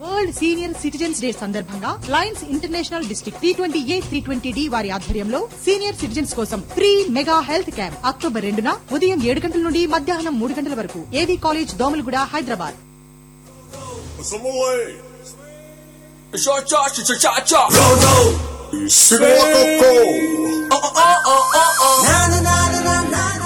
World senior citizens day సందర్భంగా Lions International District T twenty A three twenty D వారి ఆధ్వర్యంలో senior citizens కోసం free mega health camp October రెండున ఉదయం ఏడు గంటల నుండి మధ్యాహ్నం మూడు గంటల వరకు AV college Domalguda Hyderabad Some away. Cha cha cha cha cha cha. Go go. Smoke Oh oh oh oh oh. Na na na na na na na.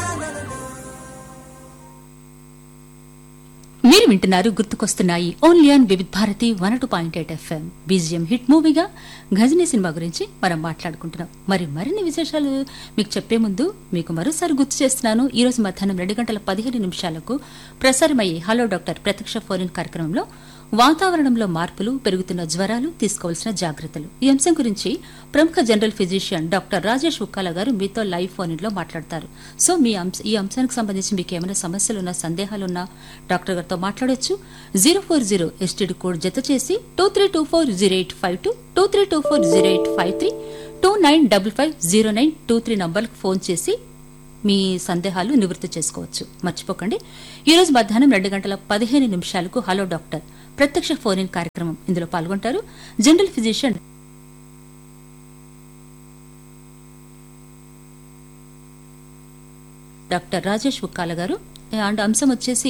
మీరు వింటున్నారు గుర్తుకొస్తున్నాయి only on Vividh Bharati one two point eight FM BGM hit మూవీగా Ghajini cinema గురించి మనం మాట్లాడుకుంటున్నాం మరి మరిన్ని విశేషాలు మీకు చెప్పే ముందు మీకు మరోసారి గుర్తు చేస్తున్నాను ఈ రోజు మధ్యాహ్నం రెండు గంటల పదిహేను నిమిషాలకు ప్రసారమయ్యే హలో డాక్టర్ ప్రత్యక్ష ఫోన్ కార్యక్రమంలో వాతావరణంలో మార్పులు పెరుగుతున్న జ్వరాలు తీసుకోవాల్సిన జాగ్రత్తలు ఈ అంశం గురించి ప్రముఖ general physician doctor Rajesh Ukkala garu మీతో లైవ్ ఫోన్ లో మాట్లాడతారు సో మీ అంశ ఈ అంశానికి సంబంధించి మీకు ఏమైనా సమస్యలున్నా సందేహాలున్నా డాక్టర్ గారితో మాట్లాడొచ్చు zero four zero STD code జత చేసి two three two four zero eight five two two three two four zero eight five three two nine double five zero nine two three నంబర్లకు ఫోన్ చేసి మీ సందేహాలు నివృత్తి చేసుకోవచ్చు మర్చిపోకండి ఈ రోజు మధ్యాహ్నం రెండు గంటల పదిహేను నిమిషాలకు హలో డాక్టర్ ప్రత్యక్ష ఫోన్ ఇన్ కార్యక్రమం ఇందులో పాల్గొంటారు general physician doctor Rajesh Ukkala garu and అంశం వచ్చేసి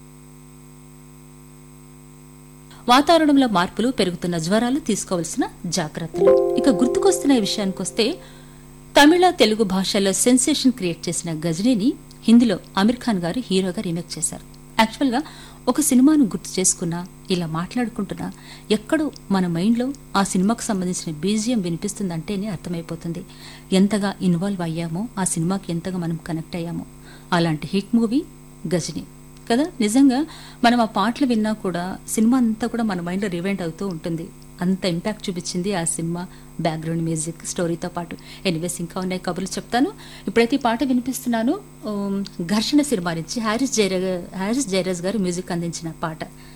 వాతావరణంలో మార్పులు పెరుగుతున్న జ్వరాలు తీసుకోవాల్సిన జాగ్రత్తలు ఇక గుర్తుకొస్తున్న ఈ విషయానికొస్తే తమిళ తెలుగు భాషల్లో సెన్సేషన్ క్రియేట్ చేసిన గజనీని హిందీలో అమీర్ ఖాన్ గారు హీరోగా రీమేక్ చేశారు యాక్చువల్ గా ఒక సినిమాను గుర్తు చేసుకున్నా ఇలా మాట్లాడుకుంటున్నా ఎక్కడో మన మైండ్లో ఆ సినిమాకు సంబంధించిన బీజియం వినిపిస్తుందంటేనే అర్థమైపోతుంది ఎంతగా ఇన్వాల్వ్ అయ్యామో ఆ సినిమాకి ఎంతగా మనం కనెక్ట్ అయ్యామో అలాంటి హిట్ మూవీ గజనీ కదా నిజంగా మనం ఆ పాటలు విన్నా కూడా సినిమా అంతా కూడా మన మైండ్లో రివైండ్ అవుతూ ఉంటుంది అంత ఇంపాక్ట్ చూపించింది ఆ సినిమా బ్యాక్గ్రౌండ్ మ్యూజిక్ స్టోరీతో పాటు ఎనీవేస్ ఇంకా ఉన్నాయి కబుర్లు చెప్తాను ఇప్పుడైతే ఈ పాట వినిపిస్తున్నాను ఉమ్, ఘర్షణ సినిమా నుంచి హారిస్ జయరాజ్ హారిస్ జయరాజ్ గారు మ్యూజిక్ అందించిన పాట